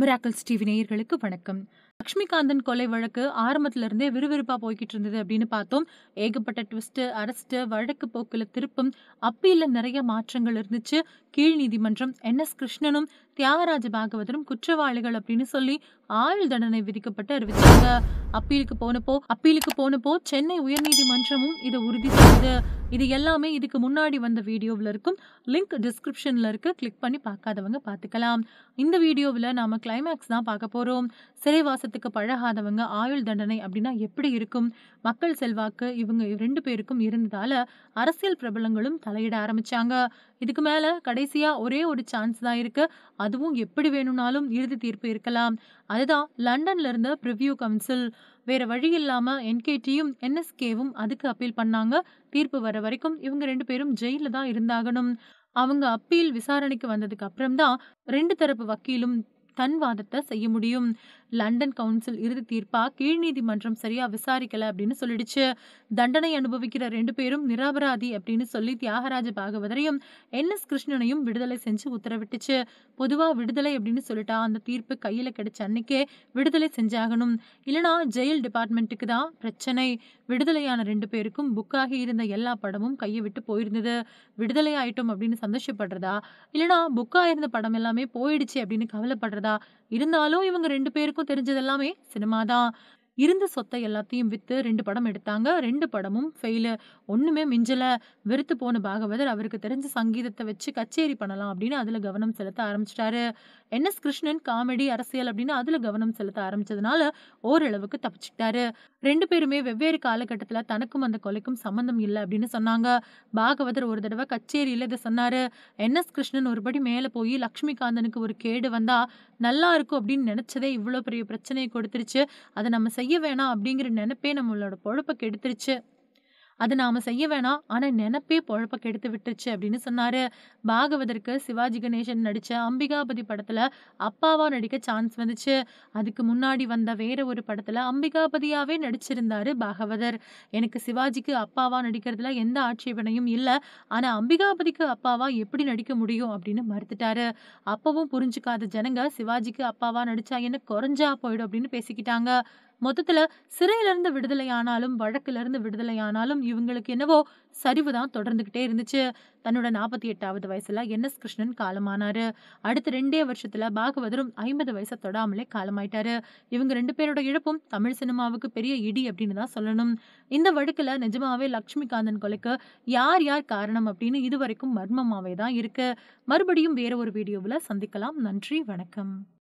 miracles TV நேயர்களுக்கு வணக்கம் லக்ஷ்மிகாந்தன் கொலை வழக்கு ஆரம்பத்துல இருந்தே விறுவிறுப்பா போய்கிட்டு இருந்தது அப்படின்னு பார்த்தோம் ஏகப்பட்ட ட்விஸ்ட் அரஸ்ட் வழக்கு போக்குல திருப்பம் அப்பீல்ல நிறைய மாற்றங்கள் இருந்துச்சு கீழ் நீதிமன்றம் என் எஸ் கிருஷ்ணனும் தியாகராஜ பாகவதரும் குற்றவாளிகள் அப்படின்னு சொல்லி ஆயுள் தண்டனை விதிக்கப்பட்டு அறிவிச்சாங்க அப்பீலுக்கு போனப்போ அப்பீலுக்கு போனப்போ சென்னை உயர்நீதிமன்றமும் இதை உறுதி செய்தது இது எல்லாமே இதுக்கு முன்னாடி வந்த வீடியோவில் இருக்கும் லிங்க் டிஸ்கிரிப்ஷன்ல இருக்கு கிளிக் பண்ணி பார்க்காதவங்க பார்த்துக்கலாம் இந்த வீடியோவில் நாம கிளைமேக்ஸ் தான் பார்க்க போறோம் சிறைவாசத்துக்கு பழகாதவங்க ஆயுள் தண்டனை அப்படின்னா எப்படி இருக்கும் மக்கள் செல்வாக்கு இவங்க ரெண்டு பேருக்கும் இருந்ததால அரசியல் பிரபலங்களும் தலையிட ஆரம்பிச்சாங்க இதுக்கு மேல கடைசியா ஒரே ஒரு சான்ஸ் தான் இருக்கு அதுவும் எப்படி வேணும்னாலும் இறுதி தீர்ப்பு இருக்கலாம் அதுதான் லண்டன்ல இருந்த ப்ரிவ்யூ கவுன்சில் வேற வழி இல்லாம என்கேடியும் என்எஸ்கேவும் அதுக்கு அப்பீல் பண்ணாங்க தீர்ப்பு வர வரைக்கும் இவங்க ரெண்டு பேரும் ஜெயில தான் இருந்தாகணும் அவங்க அப்பீல் விசாரணைக்கு வந்ததுக்கு அப்புறம் தான் ரெண்டு தரப்பு வக்கீலும் தன் வாதத்தை செய்ய முடியும் லண்டன் கவுன்சில் இறுதி தீர்ப்பா கீழ் நீதிமன்றம் சரியா விசாரிக்கல அப்படின்னு சொல்லிடுச்சு தண்டனை அனுபவிக்கிற ரெண்டு பேரும் நிராபராதி அப்படின்னு சொல்லி தியாகராஜ பாகவதரையும் என் எஸ் கிருஷ்ணனையும் விடுதலை செஞ்சு உத்தரவிட்டுச்சு பொதுவா விடுதலை அப்படின்னு சொல்லிட்டா அந்த தீர்ப்பு கையில கிடைச்ச அன்னைக்கே விடுதலை செஞ்சாகணும் இல்லனா ஜெயில் டிபார்ட்மெண்ட்டுக்கு தான் பிரச்சனை விடுதலையான ரெண்டு பேருக்கும் புக்காகி இருந்த எல்லா படமும் கையை விட்டு போயிருந்தது விடுதலை ஆயிட்டோம் அப்படின்னு சந்தோஷப்படுறதா இல்லனா புக்கா இருந்த படம் எல்லாமே போயிடுச்சு அப்படின்னு கவலைப்படுறதா இருந்தாலும் இவங்க ரெண்டு பேருக்கும் தெரிஞ்சது எல்லாமே சினிமா தான் இருந்த சொத்தை எல்லாத்தையும் வித்து ரெண்டு படம் எடுத்தாங்க ரெண்டு படமும் ஃபெயிலு ஒண்ணுமே மிஞ்சல வெறுத்து போன பாகவதர் அவருக்கு தெரிஞ்ச சங்கீதத்தை வச்சு கச்சேரி பண்ணலாம் அப்படின்னு அதுல கவனம் செலுத்த ஆரம்பிச்சிட்டாரு என் எஸ் கிருஷ்ணன் காமெடி அரசியல் அப்படின்னு அதுல கவனம் செலுத்த ஆரம்பிச்சதுனால ஓரளவுக்கு தப்பிச்சுக்கிட்டாரு ரெண்டு பேருமே வெவ்வேறு காலகட்டத்துல தனக்கும் அந்த கொலைக்கும் சம்பந்தம் இல்லை அப்படின்னு சொன்னாங்க பாகவதர் ஒரு தடவை கச்சேரியில இதை சொன்னாரு என் எஸ் கிருஷ்ணன் ஒருபடி மேல போய் லக்ஷ்மிகாந்தனுக்கு ஒரு கேடு வந்தா நல்லா இருக்கும் அப்படின்னு நினைச்சதே இவ்வளவு பெரிய பிரச்சனையை கொடுத்துருச்சு அதை நம்ம செய்ய வேணாம் அப்படிங்கிற நினைப்பே நம்மளோட பொழப்ப கெடுத்துருச்சு அது நாம செய்ய வேணாம் ஆனா நினைப்பே பொழப்ப கெடுத்து விட்டுருச்சு அப்படின்னு சொன்னாரு பாகவதற்கு சிவாஜி கணேசன் நடிச்ச அம்பிகாபதி படத்துல அப்பாவா நடிக்க சான்ஸ் வந்துச்சு அதுக்கு முன்னாடி வந்த வேற ஒரு படத்துல அம்பிகாபதியாவே நடிச்சிருந்தாரு பாகவதர் எனக்கு சிவாஜிக்கு அப்பாவா நடிக்கிறதுல எந்த ஆட்சேபனையும் இல்ல ஆனா அம்பிகாபதிக்கு அப்பாவா எப்படி நடிக்க முடியும் அப்படின்னு மறுத்துட்டாரு அப்பவும் புரிஞ்சுக்காத ஜனங்க சிவாஜிக்கு அப்பாவா நடிச்சா என்ன குறைஞ்சா போயிடும் அப்படின்னு பேசிக்கிட்டாங்க மொத்தத்துல சிறையில இருந்து விடுதலை ஆனாலும் வழக்குல இருந்து விடுதலை ஆனாலும் இவங்களுக்கு என்னவோ சரிவு தான் தொடர்ந்துகிட்டே இருந்துச்சு தன்னோட நாற்பத்தி எட்டாவது வயசுல என் எஸ் கிருஷ்ணன் காலமானாரு அடுத்த ரெண்டே வருஷத்துல பாகவதரும் ஐம்பது வயசை தொடாமலே காலமாயிட்டாரு இவங்க ரெண்டு பேரோட இழப்பும் தமிழ் சினிமாவுக்கு பெரிய இடி அப்படின்னு தான் சொல்லணும் இந்த வழக்குல நிஜமாவே லக்ஷ்மிகாந்தன் கொலைக்கு யார் யார் காரணம் அப்படின்னு இது வரைக்கும் மர்மமாவே தான் இருக்கு மறுபடியும் வேற ஒரு வீடியோவில் சந்திக்கலாம் நன்றி வணக்கம்